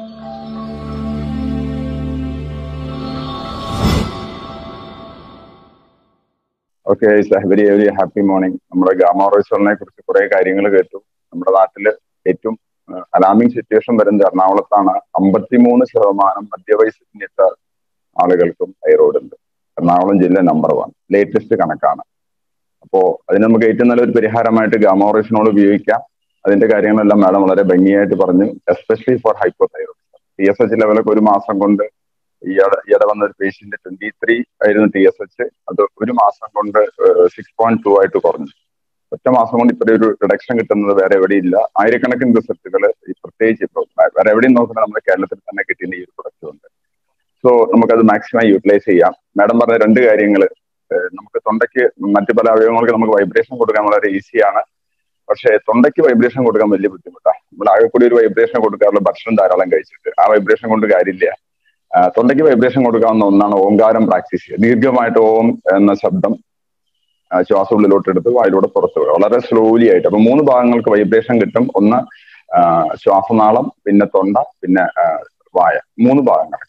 okay very very happy morning നമ്മുടെ ഗാമ റോയ്സറിനെ കുറിച്ച് കുറെ കാര്യങ്ങൾ കേട്ടു നമ്മുടെ നാട്ടില് ഏറ്റവും അലാമിംഗ് സിറ്റുവേഷൻ വരുന്നത് എറണാകുളത്താണ് അമ്പത്തിമൂന്ന് ശതമാനം മധ്യവയസ്സിനിട്ട ആളുകൾക്കും തൈറോയ്ഡ് ഉണ്ട് എറണാകുളം ജില്ല നമ്പർ വൺ ലേറ്റസ്റ്റ് കണക്കാണ് അപ്പോ അതിന് നമുക്ക് ഏറ്റവും നല്ലൊരു പരിഹാരമായിട്ട് ഗാമോറേഷനോട് ഉപയോഗിക്കാം അതിന്റെ കാര്യങ്ങളെല്ലാം മാഡം വളരെ ഭംഗിയായിട്ട് പറഞ്ഞു especially for hypothyroid T S H ലെവലൊക്കെ ഒരു മാസം കൊണ്ട് ഈയിടെ ഈയിടെ വന്ന ഒരു പേഷ്യന്റ് ട്വന്റി ത്രീ ആയിരുന്നു ടി എസ് എച്ച് അത് ഒരു മാസം കൊണ്ട് സിക്സ് പോയിന്റ് ടു ആയിട്ട് കുറഞ്ഞു ഒറ്റ മാസം കൊണ്ട് ഇത്ര ഒരു റിഡക്ഷൻ കിട്ടുന്നത് വേറെ എവിടെയില്ല ആയിരക്കണക്കിന് റിസൾട്ടുകൾ ഈ പ്രത്യേകിച്ച് ഇപ്പോൾ വേറെ എവിടെയും നോക്കുന്നത് നമ്മുടെ കേരളത്തിൽ തന്നെ കിട്ടുന്ന ഈ ഒരു പ്രൊഡക്റ്റ് ഉണ്ട് സോ നമുക്കത് മാക്സിമം യൂട്ടിലൈസ് ചെയ്യാം മാഡം പറഞ്ഞ രണ്ട് കാര്യങ്ങൾ നമുക്ക് തൊണ്ടയ്ക്ക് മറ്റു പല അവയവങ്ങൾക്ക് നമുക്ക് വൈബ്രേഷൻ കൊടുക്കാൻ വളരെ ഈസിയാണ് പക്ഷേ തൊണ്ടയ്ക്ക് വൈബ്രേഷൻ കൊടുക്കാൻ വലിയ ബുദ്ധിമുട്ടാണ് നമ്മൾ ആകെ കൂടി ഒരു വൈബ്രേഷൻ കൊടുക്കാറുള്ള ഭക്ഷണം ധാരാളം കഴിച്ചിട്ട് ആ വൈബ്രേഷൻ കൊണ്ട് കാര്യമില്ല തൊണ്ടയ്ക്ക് വൈബ്രേഷൻ കൊടുക്കാവുന്ന ഒന്നാണ് ഓങ്കാരം പ്രാക്ടീസ് ചെയ്യുക ദീർഘമായിട്ട് ഓം എന്ന ശബ്ദം ശ്വാസം ഉള്ളിലോട്ട് എടുത്ത് വായിലൂടെ പുറത്തു വിടുക വളരെ സ്ലോലി ആയിട്ട് അപ്പൊ മൂന്ന് ഭാഗങ്ങൾക്ക് വൈബ്രേഷൻ കിട്ടും ഒന്ന് ശ്വാസനാളം പിന്നെ തൊണ്ട പിന്നെ വായ മൂന്ന് ഭാഗങ്ങൾ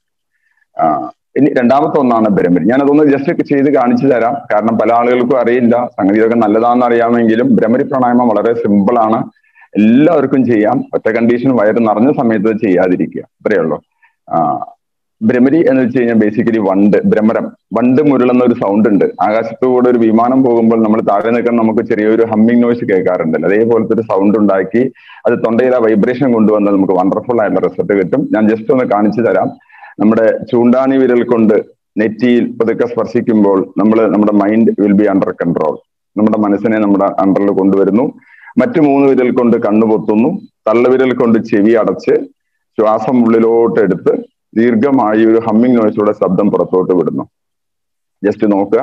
ഇനി രണ്ടാമത്തെ ഒന്നാണ് ബ്രഹ്മരി ഞാൻ അതൊന്ന് ജസ്റ്റ് ചെയ്ത് കാണിച്ചു തരാം കാരണം പല ആളുകൾക്കും അറിയില്ല സംഗീതമൊക്കെ നല്ലതാണെന്ന് അറിയാമെങ്കിലും ഭ്രമരി പ്രാണായാമം വളരെ സിമ്പിൾ ആണ് എല്ലാവർക്കും ചെയ്യാം ഒറ്റ കണ്ടീഷൻ വയറ് നിറഞ്ഞ സമയത്ത് ചെയ്യാതിരിക്കുക അത്രയേ ഉള്ളൂ ഭ്രമരി എന്ന് വെച്ച് കഴിഞ്ഞാൽ ബേസിക്കലി വണ്ട് ഭ്രമരം വണ്ട് മുരളുന്ന ഒരു സൗണ്ട് ഉണ്ട് ആകാശത്തുകൂടെ ഒരു വിമാനം പോകുമ്പോൾ നമ്മൾ താഴെ നിൽക്കാൻ നമുക്ക് ചെറിയൊരു ഹമ്മിങ് നോയ്സ് കേൾക്കാറുണ്ടല്ലോ അതേപോലത്തെ ഒരു സൗണ്ട് ഉണ്ടാക്കി അത് തൊണ്ടയിൽ ആ വൈബ്രേഷൻ കൊണ്ടുവന്നാൽ നമുക്ക് വണ്ടർഫുൾ ആയിട്ടുള്ള റിസൾട്ട് കിട്ടും ഞാൻ ജസ്റ്റ് ഒന്ന് കാണിച്ചു തരാം നമ്മുടെ ചൂണ്ടാണി വിരൽ കൊണ്ട് നെറ്റിയിൽ പതുക്കെ സ്പർശിക്കുമ്പോൾ നമ്മൾ നമ്മുടെ mind will be under control നമ്മുടെ മനസ്സിനെ നമ്മുടെ അണ്ടറിൽ കൊണ്ടുവരുന്നു മറ്റു മൂന്ന് വിരൽ കൊണ്ട് കണ്ണു പൊത്തുന്നു തള്ളവിരൽ കൊണ്ട് ചെവി അടച്ച് ശ്വാസം ഉള്ളിലോട്ട് എടുത്ത് ദീർഘമായി ഒരു ഹമ്മിങ് നോയ്സിലൂടെ ശബ്ദം പുറത്തോട്ട് വിടുന്നു ജസ്റ്റ് നോക്കുക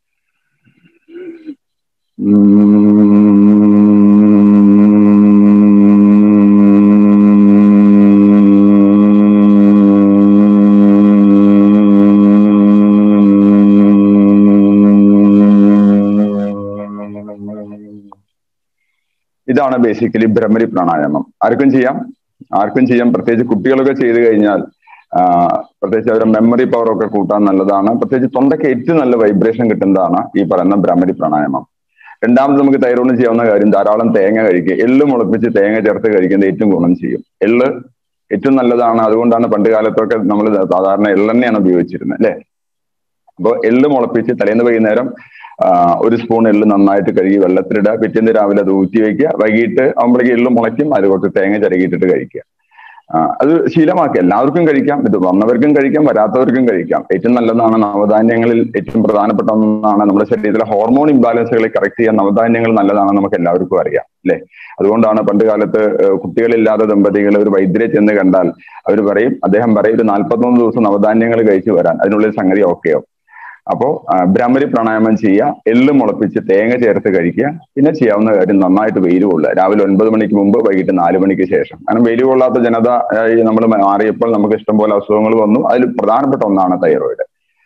ഇതാണ് ബേസിക്കലി ഭ്രമരി പ്രാണായാമം ആർക്കും ചെയ്യാം ആർക്കും ചെയ്യാം പ്രത്യേകിച്ച് കുട്ടികളൊക്കെ ചെയ്തു കഴിഞ്ഞാൽ പ്രത്യേകിച്ച് അവരുടെ മെമ്മറി പവർ ഒക്കെ കൂട്ടാൻ നല്ലതാണ് പ്രത്യേകിച്ച് തൊണ്ടയ്ക്ക് ഏറ്റവും നല്ല വൈബ്രേഷൻ കിട്ടുന്നതാണ് ഈ പറയുന്ന ഭ്രമരി പ്രാണായാമം രണ്ടാമത് നമുക്ക് തൈറോയിഡ് ചെയ്യാവുന്ന കാര്യം ധാരാളം തേങ്ങ കഴിക്കുക എള്ള് മുളപ്പിച്ച് തേങ്ങ ചേർത്ത് കഴിക്കുന്നത് ഏറ്റവും ഗുണം ചെയ്യും എള്ള് ഏറ്റവും നല്ലതാണ് അതുകൊണ്ടാണ് പണ്ട് കാലത്തൊക്കെ നമ്മൾ സാധാരണ എള്ളെണ്ണയാണ് ഉപയോഗിച്ചിരുന്നത് അല്ലെ അപ്പോൾ എള്ള് മുളപ്പിച്ച് തലേന്ന് വൈകുന്നേരം ഒരു സ്പൂൺ എള്ള് നന്നായിട്ട് കഴുകി വെള്ളത്തിലിടുക പിറ്റേന്ന് രാവിലെ അത് ഊറ്റി വെക്കുക വൈകിട്ട് ആകുമ്പോഴേക്ക് എള്ള് മുളയ്ക്കും അത് കുറച്ച് തേങ്ങ ചിരകിയിട്ടിട്ട് കഴിക്കുക അത് ശീലമാക്കുക എല്ലാവർക്കും കഴിക്കാം ഇത് വന്നവർക്കും കഴിക്കാം വരാത്തവർക്കും കഴിക്കാം ഏറ്റവും നല്ലതാണ് നവധാന്യങ്ങളിൽ ഏറ്റവും പ്രധാനപ്പെട്ട ഒന്നാണ് നമ്മുടെ ശരീരത്തിലെ ഹോർമോൺ ഇംബാലൻസുകളെ കറക്റ്റ് ചെയ്യാൻ നവധാന്യങ്ങൾ നല്ലതാണ് നമുക്ക് എല്ലാവർക്കും അറിയാം അല്ലെ അതുകൊണ്ടാണ് പണ്ട് കാലത്ത് കുട്ടികളില്ലാത്ത ദമ്പതികൾ ഒരു വൈദ്യരെ ചെന്ന് കണ്ടാൽ അവർ പറയും അദ്ദേഹം പറയും ഒരു നാൽപ്പത്തൊന്ന് ദിവസം നവധാന്യങ്ങൾ കഴിച്ചു വരാൻ അതിനുള്ളിൽ സംഗതി ഓക്കെയോ അപ്പോ ഭ്രമരി പ്രാണായാമം ചെയ്യുക എള്ള് മുളപ്പിച്ച് തേങ്ങ ചേർത്ത് കഴിക്കുക പിന്നെ ചെയ്യാവുന്ന കാര്യം നന്നായിട്ട് വെയിൽ കൊള്ളുക രാവിലെ ഒൻപത് മണിക്ക് മുമ്പ് വൈകിട്ട് നാല് മണിക്ക് ശേഷം കാരണം വെയിൽ കൊള്ളാത്ത ജനത നമ്മൾ മാറിയപ്പോൾ നമുക്ക് ഇഷ്ടംപോലെ അസുഖങ്ങൾ വന്നു അതിൽ പ്രധാനപ്പെട്ട ഒന്നാണ് തൈറോയിഡ്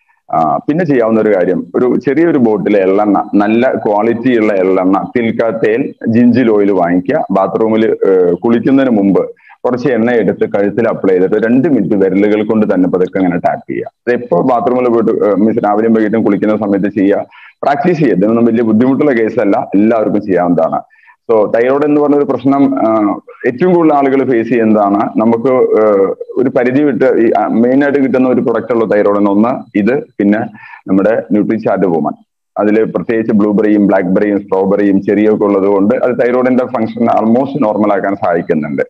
പിന്നെ ചെയ്യാവുന്ന ഒരു കാര്യം ഒരു ചെറിയൊരു ബോട്ടിലെ എള്ളെണ്ണ നല്ല ക്വാളിറ്റി ഉള്ള എള്ളെണ്ണ തിൽക്ക തേൽ ജിഞ്ചിൽ ഓയിൽ വാങ്ങിക്കുക ബാത്റൂമിൽ കുളിക്കുന്നതിന് മുമ്പ് കുറച്ച് എണ്ണ എടുത്ത് കഴുത്തിൽ അപ്ലൈ ചെയ്തിട്ട് രണ്ട് മിനിറ്റ് വിരലുകൾ കൊണ്ട് തന്നെ പതുക്കെ അങ്ങനെ ടാപ്പ് ചെയ്യുക അത് എപ്പോൾ ബാത്റൂമിൽ പോയിട്ട് മീൻസ് രാവിലെയും വൈകിട്ടും കുളിക്കുന്ന സമയത്ത് ചെയ്യുക പ്രാക്ടീസ് ചെയ്യുക ഇതൊന്നും വലിയ ബുദ്ധിമുട്ടുള്ള കേസല്ല എല്ലാവർക്കും ചെയ്യാവുന്നതാണ് സോ തൈറോയ്ഡ് എന്ന് പറഞ്ഞ ഒരു പ്രശ്നം ഏറ്റവും കൂടുതൽ ആളുകൾ ഫേസ് ചെയ്യുന്നതാണ് നമുക്ക് ഒരു പരിധി വിട്ട് ഈ മെയിൻ ആയിട്ട് കിട്ടുന്ന ഒരു പ്രൊഡക്റ്റ് ഉള്ള തൈറോയ്ഡ് ഒന്ന് ഇത് പിന്നെ നമ്മുടെ ന്യൂട്രിചാർട്ട് വുമൺ അതിൽ പ്രത്യേകിച്ച് ബ്ലൂബെറിയും ബ്ലാക്ക്ബെറിയും സ്ട്രോബെറിയും ചെറിയൊക്കെ ഉള്ളത് കൊണ്ട് അത് തൈറോയിഡിന്റെ ഫംഗ്ഷൻ ആൾമോസ്റ്റ് നോർമൽ ആക്കാൻ സഹായിക്കുന്നുണ്ട്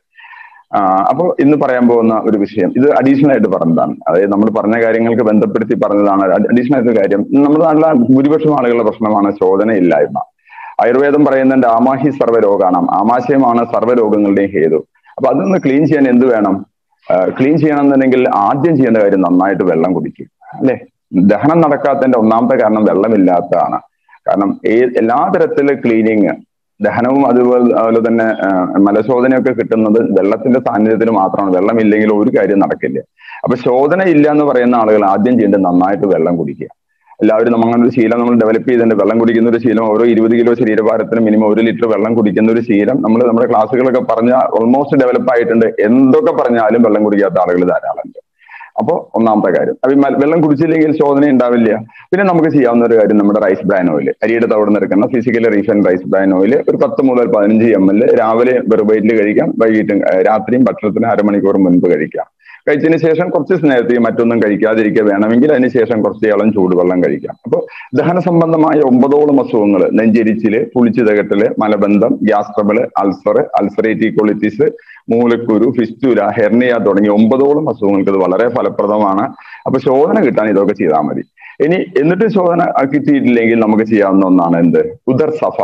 അപ്പോൾ ഇന്ന് പറയാൻ പോകുന്ന ഒരു വിഷയം ഇത് അഡീഷണൽ ആയിട്ട് പറഞ്ഞതാണ് അതായത് നമ്മൾ പറഞ്ഞ കാര്യങ്ങൾക്ക് ബന്ധപ്പെടുത്തി പറഞ്ഞതാണ് അഡീഷണൽ ആയിട്ട് കാര്യം നമ്മുടെ നാട്ടിലെ ഭൂരിപക്ഷം ആളുകളുടെ പ്രശ്നമാണ് ശോധനയില്ലായ്മ ആയുർവേദം പറയുന്നുണ്ട് ആമാഹി സർവ്വരോഗാണ് ആമാശയമാണ് സർവ്വരോഗങ്ങളുടെയും ഹേതു അപ്പൊ അതൊന്ന് ക്ലീൻ ചെയ്യാൻ എന്ത് വേണം ക്ലീൻ ചെയ്യണമെന്നുണ്ടെങ്കിൽ ആദ്യം ചെയ്യേണ്ട കാര്യം നന്നായിട്ട് വെള്ളം കുടിക്കുക അല്ലെ ദഹനം നടക്കാത്തതിന്റെ ഒന്നാമത്തെ കാരണം വെള്ളമില്ലാത്തതാണ് കാരണം എല്ലാ തരത്തിലെ ക്ലീനിങ് ദഹനവും അതുപോലെ അതുപോലെ തന്നെ മലശോധനയൊക്കെ കിട്ടുന്നത് വെള്ളത്തിന്റെ സാന്നിധ്യത്തിൽ മാത്രമാണ് വെള്ളമില്ലെങ്കിൽ ഒരു കാര്യം നടക്കില്ല അപ്പൊ ശോധന ഇല്ല എന്ന് പറയുന്ന ആളുകൾ ആദ്യം ചെയ്യേണ്ടത് നന്നായിട്ട് വെള്ളം കുടിക്കുക എല്ലാവരും നമ്മൾ അങ്ങനെ ഒരു ശീലം നമ്മൾ ഡെവലപ്പ് ചെയ്തിട്ടുണ്ട് വെള്ളം കുടിക്കുന്ന ഒരു ശീലം ഓരോ ഇരുപത് കിലോ ശരീരഭാരത്തിന് മിനിമം ഒരു ലിറ്റർ വെള്ളം കുടിക്കുന്ന ഒരു ശീലം നമ്മൾ നമ്മുടെ ക്ലാസ്സുകളൊക്കെ പറഞ്ഞ ഓൾമോസ്റ്റ് ഡെവലപ്പ് ആയിട്ടുണ്ട് എന്തൊക്കെ പറഞ്ഞാലും വെള്ളം കുടിക്കാത്ത ആളുകൾ ധാരാളം ഉണ്ട് അപ്പോൾ ഒന്നാമത്തെ കാര്യം അപ്പൊ ഈ മ- വെള്ളം കുടിച്ചില്ലെങ്കിൽ ശോധന ഉണ്ടാവില്ല പിന്നെ നമുക്ക് ചെയ്യാവുന്ന ഒരു കാര്യം നമ്മുടെ റൈസ് ബ്രാൻ ഓയിൽ അരിയുടെ തവിട് നിൽക്കുന്ന physically refine rice bran oil ഒരു പത്ത് മുതൽ പതിനഞ്ച് എം എൽ രാവിലെ വെറുബൈറ്റിൽ കഴിക്കാം വൈകിട്ടും ഏഹ് രാത്രിയും ഭക്ഷണത്തിന് അരമണിക്കൂർ മുൻപ് കഴിക്കാം കഴിച്ചതിന് ശേഷം കുറച്ച് നേരത്തെ മറ്റൊന്നും കഴിക്കാതിരിക്കുക വേണമെങ്കിൽ അതിന് ശേഷം കുറച്ച് ഇളം ചൂടുവെള്ളം കഴിക്കാം അപ്പോൾ ദഹന സംബന്ധമായ ഒമ്പതോളം അസുഖങ്ങൾ നെഞ്ചെരിച്ചില് പുളിച്ചു തകട്ടല് മലബന്ധം gas trouble ulcer ulcerative colitis മൂലക്കുരു ഫിസ്റ്റുല ഹെർണിയ തുടങ്ങിയ ഒമ്പതോളം അസുഖങ്ങൾക്ക് ഇത് വളരെ ഫലപ്രദമാണ് അപ്പൊ ശോധന കിട്ടാൻ ഇതൊക്കെ ചെയ്താൽ മതി ഇനി എന്നിട്ട് ശോധന കിട്ടിയിട്ടില്ലെങ്കിൽ നമുക്ക് ചെയ്യാവുന്ന ഒന്നാണ് എന്ത് ഉദർ സഫ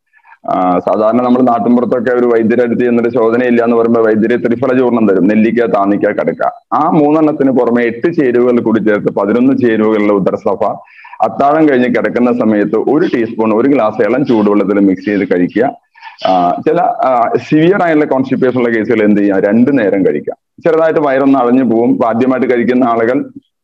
ആ, സാധാരണ നമ്മൾ നാട്ടിൻപുറത്തൊക്കെ ഒരു വൈദ്യരെ അടുത്ത് ചെന്നിട്ട് ശോധനയില്ല എന്ന് പറയുമ്പോൾ വൈദ്യര് ത്രിഫല ചൂർണം തരും നെല്ലിക്ക താന്നിക്ക കടുക്ക ആ മൂന്നെണ്ണത്തിന് പുറമെ എട്ട് ചേരുവകൾ കൂടി ചേർത്ത് പതിനൊന്ന് ചേരുവകളുടെ ഉദർസഫ അത്താഴം കഴിഞ്ഞ് കിടക്കുന്ന സമയത്ത് ഒരു ടീസ്പൂൺ ഒരു ഗ്ലാസ് ഇളം ചൂടുവെള്ളത്തിൽ മിക്സ് ചെയ്ത് കഴിക്കുക ആ, ചില സിവിയർ ആയിട്ടുള്ള കോൺസ്റ്റിപ്പേഷൻ ഉള്ള കേസുകൾ എന്ത് ചെയ്യാം രണ്ടു നേരം കഴിക്കാം ചെറുതായിട്ട് വയറൊന്ന് അടഞ്ഞു പോകും ഇപ്പൊ ആദ്യമായിട്ട് കഴിക്കുന്ന ആളുകൾ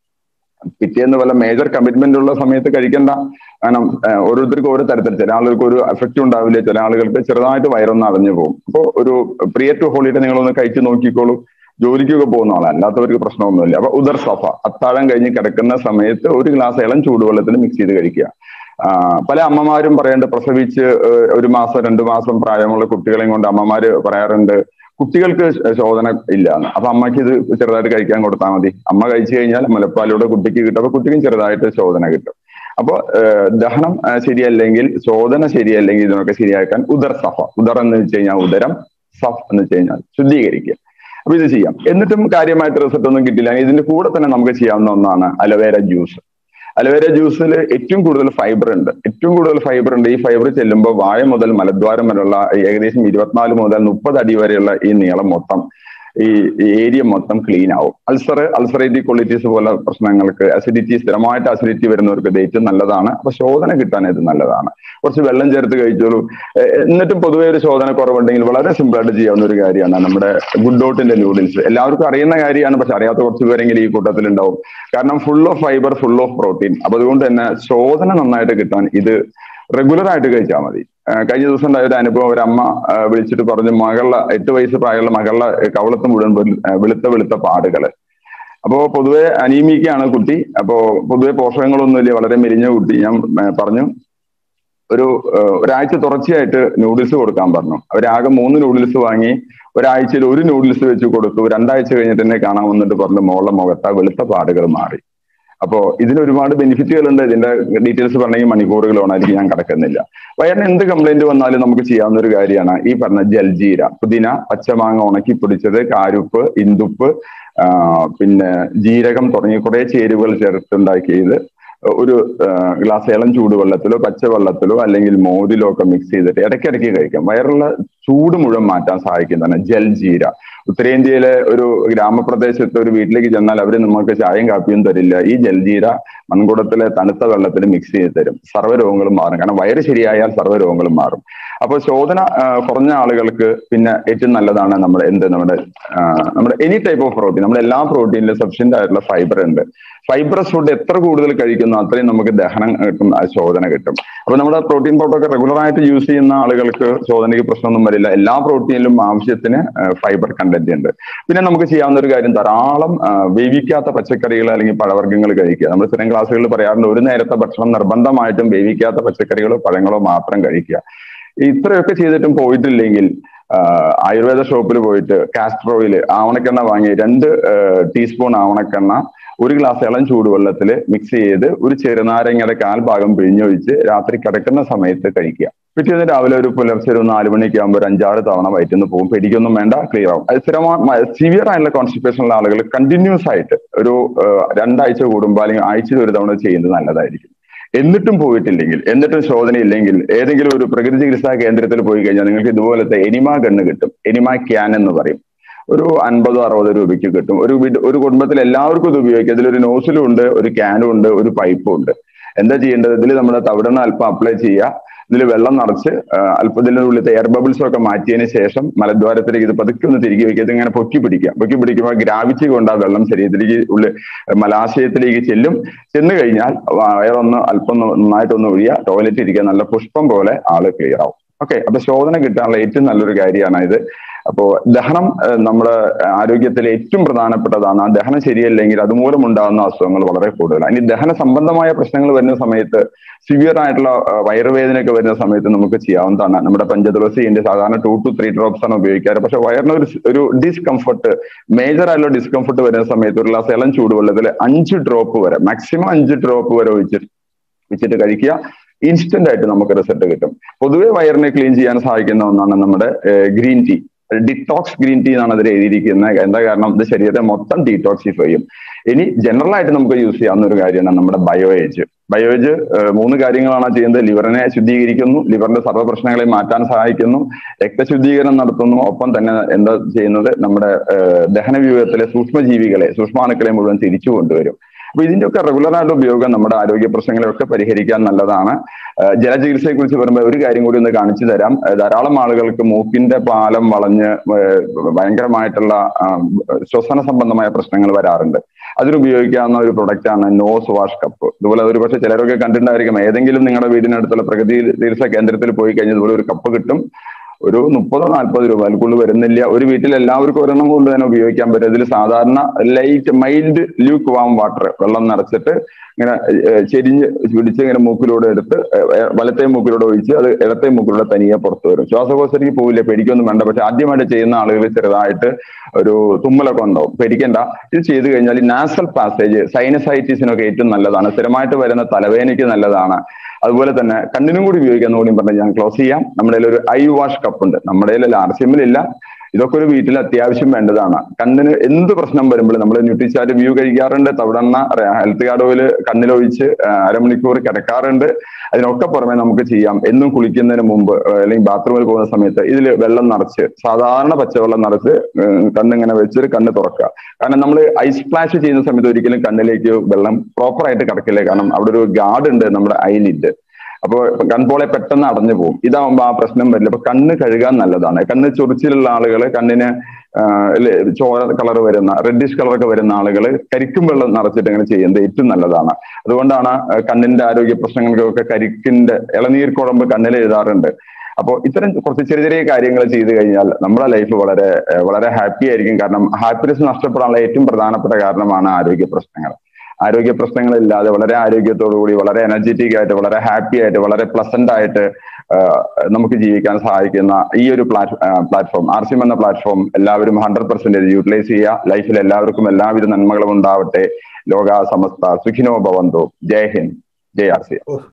പിറ്റേന്ന് വല്ല മേജർ കമ്മിറ്റ്മെന്റ് ഉള്ള സമയത്ത് കഴിക്കണ്ട കാരണം ഏഹ്, ഓരോരുത്തർക്കും ഓരോ തരത്തിൽ ചില ആളുകൾക്ക് ഒരു എഫക്റ്റ് ഉണ്ടാവില്ല ചില ആളുകൾക്ക് ചെറുതായിട്ട് വയറൊന്ന് അടഞ്ഞു പോകും അപ്പോൾ ഒരു പ്രിയർ ടു ഹോളിഡേ നിങ്ങളൊന്ന് കഴിച്ചു നോക്കിക്കോളൂ ജോലിക്കൊക്കെ പോകുന്ന ആളാണ് അല്ലാത്തവർക്ക് പ്രശ്നമൊന്നുമില്ല അപ്പൊ ഉദർ സഫ അത്താഴം കഴിഞ്ഞ് കിടക്കുന്ന സമയത്ത് ഒരു ഗ്ലാസ് ഇളം ചൂടുവെള്ളത്തിൽ മിക്സ് ചെയ്ത് കഴിക്കുക ആ, പല അമ്മമാരും പറയേണ്ട പ്രസവിച്ച് ഏഹ്, ഒരു മാസം രണ്ടു മാസം പ്രായമുള്ള കുട്ടികളെയും കൊണ്ട് അമ്മമാര് പറയാറുണ്ട് കുട്ടികൾക്ക് ശോധന ഇല്ല എന്ന് അപ്പൊ അമ്മയ്ക്ക് ഇത് ചെറുതായിട്ട് കഴിക്കാൻ കൊടുത്താൽ മതി അമ്മ കഴിച്ചു കഴിഞ്ഞാൽ മുലപ്പാലൂടെ കുട്ടിക്ക് കിട്ടും അപ്പൊ കുട്ടിക്കും ചെറുതായിട്ട് ശോധന കിട്ടും അപ്പൊ ഏഹ്, ദഹനം ഏഹ്, ശരിയല്ലെങ്കിൽ ശോധന ശരിയല്ലെങ്കിൽ ഇതിനൊക്കെ ശരിയാക്കാൻ ഉദർ സഫ ഉദർ എന്ന് വെച്ച് കഴിഞ്ഞാൽ ഉദരം സഫ് എന്ന് വെച്ച് കഴിഞ്ഞാൽ ശുദ്ധീകരിക്കുക അപ്പൊ ഇത് ചെയ്യാം എന്നിട്ടും കാര്യമായിട്ട് റിസൾട്ട് ഒന്നും കിട്ടില്ല ഇതിന്റെ കൂടെ തന്നെ നമുക്ക് ചെയ്യാവുന്ന ഒന്നാണ് അലോവേര ജ്യൂസ് അലോവേര ജ്യൂസിൽ ഏറ്റവും കൂടുതൽ ഫൈബർ ഉണ്ട് ഏറ്റവും കൂടുതൽ ഫൈബർ ഉണ്ട് ഈ ഫൈബർ ചെല്ലുമ്പോൾ വായ മുതൽ മലദ്വാരം വരെയുള്ള ഏകദേശം ഇരുപത്തിനാല് മുതൽ മുപ്പത് അടി വരെയുള്ള ഈ നീളം മൊത്തം ഈ ഏരിയ മൊത്തം ക്ലീൻ ആവും അൾസർ അൾസറേറ്റീവ് ക്വാളിറ്റീസ് പോലെ പ്രശ്നങ്ങൾക്ക് അസിഡിറ്റി സ്ഥിരമായിട്ട് അസിഡിറ്റി വരുന്നവർക്ക് ഇത് ഏറ്റവും നല്ലതാണ് അപ്പൊ ശോധന കിട്ടാൻ ഇത് നല്ലതാണ് കുറച്ച് വെള്ളം ചേർത്ത് കഴിച്ചോളൂ ഏഹ് എന്നിട്ടും പൊതുവേ ഒരു ശോധന കുറവുണ്ടെങ്കിൽ വളരെ സിമ്പിൾ ആയിട്ട് ചെയ്യാവുന്ന ഒരു കാര്യമാണ് നമ്മുടെ ഗുഡ് ഡോട്ടിന്റെ നൂഡിൽസ് എല്ലാവർക്കും അറിയുന്ന കാര്യമാണ് പക്ഷെ അറിയാത്ത കുറച്ച് പേരെങ്കിലും ഈ കൂട്ടത്തിൽ ഉണ്ടാവും കാരണം full of fibre full of protein അപ്പൊ അതുകൊണ്ട് തന്നെ ശോധന നന്നായിട്ട് കിട്ടാൻ ഇത് റെഗുലർ ആയിട്ട് കഴിച്ചാൽ മതി ആ, കഴിഞ്ഞ ദിവസം ഉണ്ടായ ഒരു അനുഭവം ഒരു അമ്മ ആ, വിളിച്ചിട്ട് പറഞ്ഞു മകളുടെ എട്ട് വയസ്സ് പ്രായമുള്ള മകളുടെ കവളത്ത് മുഴുവൻ വെളു- ആ, വെളുത്ത വെളുത്ത പാടുകള് അപ്പോ പൊതുവെ അനീമിക്കാണ് കുട്ടി അപ്പോ പൊതുവെ പോഷകങ്ങളൊന്നുമില്ല വളരെ മെലിഞ്ഞ കുട്ടി ഞാൻ ആ, പറഞ്ഞു ഒരു ആ, ഒരാഴ്ച തുടർച്ചയായിട്ട് നൂഡിൽസ് കൊടുക്കാൻ പറഞ്ഞു അവരാകെ മൂന്ന് നൂഡിൽസ് വാങ്ങി ഒരാഴ്ചയിൽ ഒരു നൂഡിൽസ് വെച്ച് കൊടുത്തു രണ്ടാഴ്ച കഴിഞ്ഞിട്ട് എന്നെ കാണാൻ വന്നിട്ട് പറഞ്ഞു മോളുടെ മുഖത്ത് ആ വെളുത്ത പാടുകൾ മാറി അപ്പോ ഇതിന് ഒരുപാട് ബെനിഫിറ്റുകൾ ഉണ്ട് ഇതിന്റെ ഡീറ്റെയിൽസ് പറഞ്ഞെങ്കിൽ മണിക്കൂറുകളോണായിരിക്കും ഞാൻ കിടക്കുന്നില്ല വയറിന് എന്ത് കംപ്ലൈന്റ് വന്നാലും നമുക്ക് ചെയ്യാവുന്ന ഒരു കാര്യമാണ് ഈ പറഞ്ഞ ജൽജീര പുതിന പച്ചമാങ്ങ ഉണക്കി പൊടിച്ചത് കാരുപ്പ് ഇന്ദുപ്പ് ആ, പിന്നെ ജീരകം തുടങ്ങിയ കുറെ ചേരുവകൾ ചേർത്തുണ്ടാക്കിയത് ഒരു ഗ്ലാസ് ഇളം ചൂടുവെള്ളത്തിലോ പച്ചവെള്ളത്തിലോ അല്ലെങ്കിൽ മോരിലോ ഒക്കെ മിക്സ് ചെയ്തിട്ട് ഇടയ്ക്കിടയ്ക്ക് കഴിക്കാം വയറുള്ള ചൂട് മുഴുവൻ മാറ്റാൻ സഹായിക്കുന്നതാണ് ജൽജീര ഉത്തരേന്ത്യയിലെ ഒരു ഗ്രാമപ്രദേശത്ത് ഒരു വീട്ടിലേക്ക് ചെന്നാൽ അവർ നമുക്ക് ചായയും കാപ്പിയും തരില്ല ഈ ജൽജീര മൺകുടത്തിലെ തണുത്ത വെള്ളത്തിൽ മിക്സ് ചെയ്ത് തരും സർവ്വരോഗങ്ങളും മാറും കാരണം വയറ് ശരിയായാൽ സർവ്വരോഗങ്ങളും മാറും അപ്പോൾ ശോധന ആ, കുറഞ്ഞ ആളുകൾക്ക് പിന്നെ ഏറ്റവും നല്ലതാണ് നമ്മുടെ എന്ത് നമ്മുടെ ആ, നമ്മുടെ എനി ടൈപ്പ് ഓഫ് പ്രോട്ടീൻ നമ്മുടെ എല്ലാ പ്രോട്ടീനിലും സഫിഷ്യന്റ് ആയിട്ടുള്ള ഫൈബർ ഉണ്ട് ഫൈബ്രസ് ഫുഡ് എത്ര കൂടുതൽ കഴിക്കുന്നു അത്രയും നമുക്ക് ദഹനം കിട്ടും ആ ശോധന കിട്ടും അപ്പൊ നമ്മുടെ പ്രോട്ടീൻ പൗഡർ ഒക്കെ റെഗുലർ ആയിട്ട് യൂസ് ചെയ്യുന്ന ആളുകൾക്ക് ശോധനയ്ക്ക് പ്രശ്നമൊന്നും വരില്ല എല്ലാ പ്രോട്ടീനിലും ആവശ്യത്തിന് ഫൈബർ കണ്ടന്റ് ഉണ്ട് പിന്നെ നമുക്ക് ചെയ്യാവുന്ന ഒരു കാര്യം ധാരാളം ആ, വേവിക്കാത്ത പച്ചക്കറികൾ അല്ലെങ്കിൽ പഴവർഗ്ഗങ്ങൾ കഴിക്കുക നമ്മൾ സ്ഥിരം ക്ലാസ്സുകളിൽ പറയാറുണ്ട് ഒരു നേരത്തെ ഭക്ഷണം നിർബന്ധമായിട്ടും വേവിക്കാത്ത പച്ചക്കറികളോ പഴങ്ങളോ മാത്രം കഴിക്കുക ഇത്രയൊക്കെ ചെയ്തിട്ടും പോയിട്ടില്ലെങ്കിൽ ആ, ആയുർവേദ ഷോപ്പിൽ പോയിട്ട് കാസ്റ്റർ ഓയിൽ ആവണക്കെണ്ണ വാങ്ങി രണ്ട് ടീസ്പൂൺ ആവണക്കെണ്ണ ഒരു ഗ്ലാസ് ഇളം ചൂടുവെള്ളത്തിൽ മിക്സ് ചെയ്ത് ഒരു ചെറുനാരങ്ങയുടെ കാൽ ഭാഗം പിഴിഞ്ഞൊഴിച്ച് രാത്രി കിടക്കുന്ന സമയത്ത് കഴിക്കുക പിറ്റേന്ന് രാവിലെ ഒരു പുലർച്ചെ ഒരു നാല് മണിക്ക് ആകുമ്പോൾ ഒരു അഞ്ചാറ് തവണ വയറ്റുന്ന് പോകും പേടിക്കൊന്നും വേണ്ട ക്ലിയർ ആവും അത് സ്ഥിരമായി സിവിയർ ആയിട്ടുള്ള കോൺസ്റ്റിപ്പേഷൻ ഉള്ള ആളുകൾ കണ്ടിന്യൂസ് ആയിട്ട് ഒരു ആ, രണ്ടാഴ്ച കൂടുമ്പോൾ അല്ലെങ്കിൽ ആഴ്ചയിൽ ഒരു തവണ ചെയ്യുന്നത് നല്ലതായിരിക്കും എന്നിട്ടും പോയിട്ടില്ലെങ്കിൽ എന്നിട്ടും ശോധന ഇല്ലെങ്കിൽ ഏതെങ്കിലും ഒരു പ്രകൃതി ചികിത്സാ കേന്ദ്രത്തിൽ പോയി കഴിഞ്ഞാൽ നിങ്ങൾക്ക് ഇതുപോലത്തെ എനിമ ഗണ്ണ് കിട്ടും എനിമ ക്യാൻ എന്ന് പറയും ഒരു അൻപതോ അറുപതോ രൂപയ്ക്ക് കിട്ടും ഒരു വീട് ഒരു കുടുംബത്തിൽ എല്ലാവർക്കും ഇത് ഉപയോഗിക്കാം ഇതിലൊരു നോസിലും ഉണ്ട് ഒരു ക്യാനും ഉണ്ട് ഒരു പൈപ്പും ഉണ്ട് എന്താ ചെയ്യേണ്ടത് ഇതിൽ നമ്മുടെ തവിടെണ്ണ അല്പം അപ്ലൈ ചെയ്യുക ഇതിൽ വെള്ളം നിറച്ച് അല്പം ഇതിൻ്റെ ഉള്ളിലത്തെ എയർ ബബിൾസും ഒക്കെ മാറ്റിയതിന് ശേഷം മലദ്വാരത്തിലേക്ക് ഇത് പതുക്കെ ഒന്ന് തിരികെ വയ്ക്കുക ഇതിങ്ങനെ പൊക്കി പിടിക്കുക പൊക്കി പിടിക്കുമ്പോൾ ഗ്രാവിറ്റി കൊണ്ട് ആ വെള്ളം ശരീരത്തിലേക്ക് ഉള്ളിൽ മലാശയത്തിലേക്ക് ചെല്ലും ചെന്ന് കഴിഞ്ഞാൽ വയറൊന്ന് അല്പം നന്നായിട്ടൊന്ന് ഒഴിയുക ടോയ്ലറ്റ് ഇരിക്കുക നല്ല പുഷ്പം പോലെ ആള് ക്ലിയർ ആവും ഓക്കെ അപ്പൊ ശോധന കിട്ടാനുള്ള ഏറ്റവും നല്ലൊരു കാര്യമാണ് ഇത് അപ്പോ ദഹനം നമ്മുടെ ആരോഗ്യത്തിലെ ഏറ്റവും പ്രധാനപ്പെട്ടതാണ് ആ ദഹനം ശരിയല്ലെങ്കിൽ അതുമൂലം ഉണ്ടാകുന്ന അസുഖങ്ങൾ വളരെ കൂടുതലാണ് ഇനി ദഹന സംബന്ധമായ പ്രശ്നങ്ങൾ വരുന്ന സമയത്ത് സിവിയർ ആയിട്ടുള്ള വയറുവേദനയൊക്കെ വരുന്ന സമയത്ത് നമുക്ക് ചെയ്യാവുന്നതാണ് നമ്മുടെ പഞ്ചതുളസിന്റെ സാധാരണ ടു ടു ത്രീ ഡ്രോപ്സ് ആണ് ഉപയോഗിക്കാറ് പക്ഷെ വയറിന് ഒരു ഒരു ഡിസ്കംഫർട്ട് മേജർ ആയിട്ടുള്ള ഡിസ്കംഫർട്ട് വരുന്ന സമയത്ത് ഒരു ഗ്ലാസ് ഇളം ചൂടുവെള്ളത്തിൽ അഞ്ച് ഡ്രോപ്പ് വരെ മാക്സിമം അഞ്ച് ഡ്രോപ്പ് വരെ ഒഴിച്ചിട്ട് വെച്ചിട്ട് കഴിക്കുക ഇൻസ്റ്റന്റ് ആയിട്ട് നമുക്ക് റിസൾട്ട് കിട്ടും പൊതുവെ വയറിനെ ക്ലീൻ ചെയ്യാൻ സഹായിക്കുന്ന ഒന്നാണ് നമ്മുടെ green tea detox green tea എന്നാണ് അതിൽ എഴുതിയിരിക്കുന്നത് എന്താ കാരണം ഇത് ശരീരത്തെ മൊത്തം ഡീടോക്സിഫൈ ചെയ്യും ഇനി ജനറൽ ആയിട്ട് നമുക്ക് യൂസ് ചെയ്യാവുന്ന ഒരു കാര്യമാണ് നമ്മുടെ ബയോയേജ് ബയോയേജ് മൂന്ന് കാര്യങ്ങളാണ് ചെയ്യുന്നത് ലിവറിനെ ശുദ്ധീകരിക്കുന്നു ലിവറിന്റെ സർവ്വ പ്രശ്നങ്ങളെ മാറ്റാൻ സഹായിക്കുന്നു രക്തശുദ്ധീകരണം നടത്തുന്നു ഒപ്പം തന്നെ എന്താ ചെയ്യുന്നത് നമ്മുടെ ദഹന വ്യൂഹത്തിലെ സൂക്ഷ്മജീവികളെ സൂക്ഷ്മാണുക്കളെ മുഴുവൻ തിരിച്ചു കൊണ്ടുവരും അപ്പൊ ഇതിന്റെയൊക്കെ റെഗുലർ ആയിട്ട് ഉപയോഗം നമ്മുടെ ആരോഗ്യ പ്രശ്നങ്ങളെയൊക്കെ പരിഹരിക്കാൻ നല്ലതാണ് ജലചികിത്സയെ കുറിച്ച് പറയുമ്പോൾ ഒരു കാര്യം കൂടി ഒന്ന് കാണിച്ചു തരാം ധാരാളം ആളുകൾക്ക് മൂക്കിന്റെ പാലം വളഞ്ഞ് ഭയങ്കരമായിട്ടുള്ള ശ്വസന സംബന്ധമായ പ്രശ്നങ്ങൾ വരാറുണ്ട് അതിനുപയോഗിക്കാവുന്ന ഒരു പ്രൊഡക്റ്റ് ആണ് നോസ് വാഷ് കപ്പ് ഇതുപോലെ ഒരു പക്ഷേ ചിലരൊക്കെ കണ്ടിട്ടുണ്ടായിരിക്കും ഏതെങ്കിലും നിങ്ങളുടെ വീടിനടുത്തുള്ള പ്രകൃതി ചികിത്സാ കേന്ദ്രത്തിൽ പോയി കഴിഞ്ഞാൽ ഇതുപോലെ ഒരു കപ്പ് കിട്ടും ഒരു മുപ്പതോ നാൽപ്പത് രൂപ അതിൽക്കുള്ളിൽ വരുന്നില്ല ഒരു വീട്ടിൽ എല്ലാവർക്കും ഒരെണ്ണം കൊണ്ട് തന്നെ ഉപയോഗിക്കാൻ പറ്റും ഇതിൽ സാധാരണ light mild lukewarm water വെള്ളം നിറച്ചിട്ട് ഇങ്ങനെ ചെരിഞ്ഞ് പിടിച്ച് ഇങ്ങനെ മൂക്കിലൂടെ എടുത്ത് വലത്തെ മൂക്കിലൂടെ ഒഴിച്ച് അത് ഇടത്തെ മൂക്കിലൂടെ തനിയെ പുറത്തു വരും ശ്വാസകോശത്തേക്ക് പോവില്ല പേടിക്കൊന്നും വേണ്ട പക്ഷെ ആദ്യമായിട്ട് ചെയ്യുന്ന ആളുകൾ ചെറുതായിട്ട് ഒരു തുമ്മലൊക്കെ ഉണ്ടാവും പേടിക്കണ്ട ഇത് ചെയ്തു കഴിഞ്ഞാൽ ഈ നാസൽ പാസേജ് സൈനസൈറ്റിസിനൊക്കെ ഏറ്റവും നല്ലതാണ് സ്ഥിരമായിട്ട് വരുന്ന തലവേദനയ്ക്ക് നല്ലതാണ് അതുപോലെ തന്നെ കണ്ണിനും കൂടി ഉപയോഗിക്കാൻ കൂടി പറഞ്ഞാൽ ഞാൻ ക്ലോസ് ചെയ്യാം നമ്മുടെ ഒരു ഐ വാഷ് കപ്പ് ഉണ്ട് നമ്മുടെ ആർ സി എമ്മിലില്ല ഇതൊക്കെ ഒരു വീട്ടിൽ അത്യാവശ്യം വേണ്ടതാണ് കണ്ണിന് എന്ത് പ്രശ്നം വരുമ്പോഴും നമ്മൾ ന്യൂട്രിച്ചാറ്റ് വ്യൂ കഴിക്കാറുണ്ട് തവിടെണ്ണ ഹെൽത്ത് കാർഡ് ഓയിൽ കണ്ണിലൊഴിച്ച് അരമണിക്കൂർ കിടക്കാറുണ്ട് അതിനൊക്കെ പുറമെ നമുക്ക് ചെയ്യാം എന്നും കുളിക്കുന്നതിന് മുമ്പ് അല്ലെങ്കിൽ ബാത്റൂമിൽ പോകുന്ന സമയത്ത് ഇതിൽ വെള്ളം നിറച്ച് സാധാരണ പച്ചവെള്ളം നിറച്ച് കണ്ണിങ്ങനെ വെച്ചിട്ട് കണ്ണ് തുറക്കുക കാരണം നമ്മൾ ഐസ് സ്പ്ലാഷ് ചെയ്യുന്ന സമയത്ത് ഒരിക്കലും കണ്ണിലേക്ക് വെള്ളം പ്രോപ്പർ ആയിട്ട് കിടക്കില്ല കാരണം അവിടെ ഒരു ഗാർഡ് ഉണ്ട് നമ്മുടെ ഐലിഡ് അപ്പോൾ കൺപോളെ പെട്ടെന്ന് അടഞ്ഞു പോകും ഇതാവുമ്പോൾ ആ പ്രശ്നം വരില്ല അപ്പൊ കണ്ണ് കഴുകാൻ നല്ലതാണ് കണ്ണ് ചൊറിച്ചിലുള്ള ആളുകൾ കണ്ണിന് ചോര കളർ വരുന്ന റെഡിഷ് കളറൊക്കെ വരുന്ന ആളുകൾ കരിക്കും വെള്ളം നിറച്ചിട്ട് ഇങ്ങനെ ചെയ്യുന്നത് ഏറ്റവും നല്ലതാണ് അതുകൊണ്ടാണ് കണ്ണിന്റെ ആരോഗ്യ പ്രശ്നങ്ങൾക്കൊക്കെ കരിക്കിന്റെ ഇളനീർ കുഴമ്പ് കണ്ണിൽ എഴുതാറുണ്ട് അപ്പോൾ ഇത്തരം കുറച്ച് ചെറിയ ചെറിയ കാര്യങ്ങൾ ചെയ്തു കഴിഞ്ഞാൽ നമ്മുടെ ലൈഫ് വളരെ വളരെ ഹാപ്പി ആയിരിക്കും കാരണം ഹാപ്പിനെസ് നഷ്ടപ്പെടാനുള്ള ഏറ്റവും പ്രധാനപ്പെട്ട കാരണമാണ് ആരോഗ്യ പ്രശ്നങ്ങൾ ആരോഗ്യ പ്രശ്നങ്ങളില്ലാതെ വളരെ ആരോഗ്യത്തോടു കൂടി വളരെ എനർജറ്റിക് ആയിട്ട് വളരെ ഹാപ്പി ആയിട്ട് വളരെ പ്ലസന്റ് ആയിട്ട് നമുക്ക് ജീവിക്കാൻ സഹായിക്കുന്ന ഈ ഒരു പ്ലാറ്റ്ഫോം ആർ സി എം എന്ന പ്ലാറ്റ്ഫോം എല്ലാവരും ഹൺഡ്രഡ് പെർസെന്റേജ് യൂട്ടിലൈസ് ചെയ്യുക ലൈഫിൽ എല്ലാവർക്കും എല്ലാവിധ നന്മകളും ഉണ്ടാവട്ടെ ലോക സമസ്ത സുഖിനോ ഭവന്തോ ജയ് ഹിന്ദ് ജയ് ആർ സി എം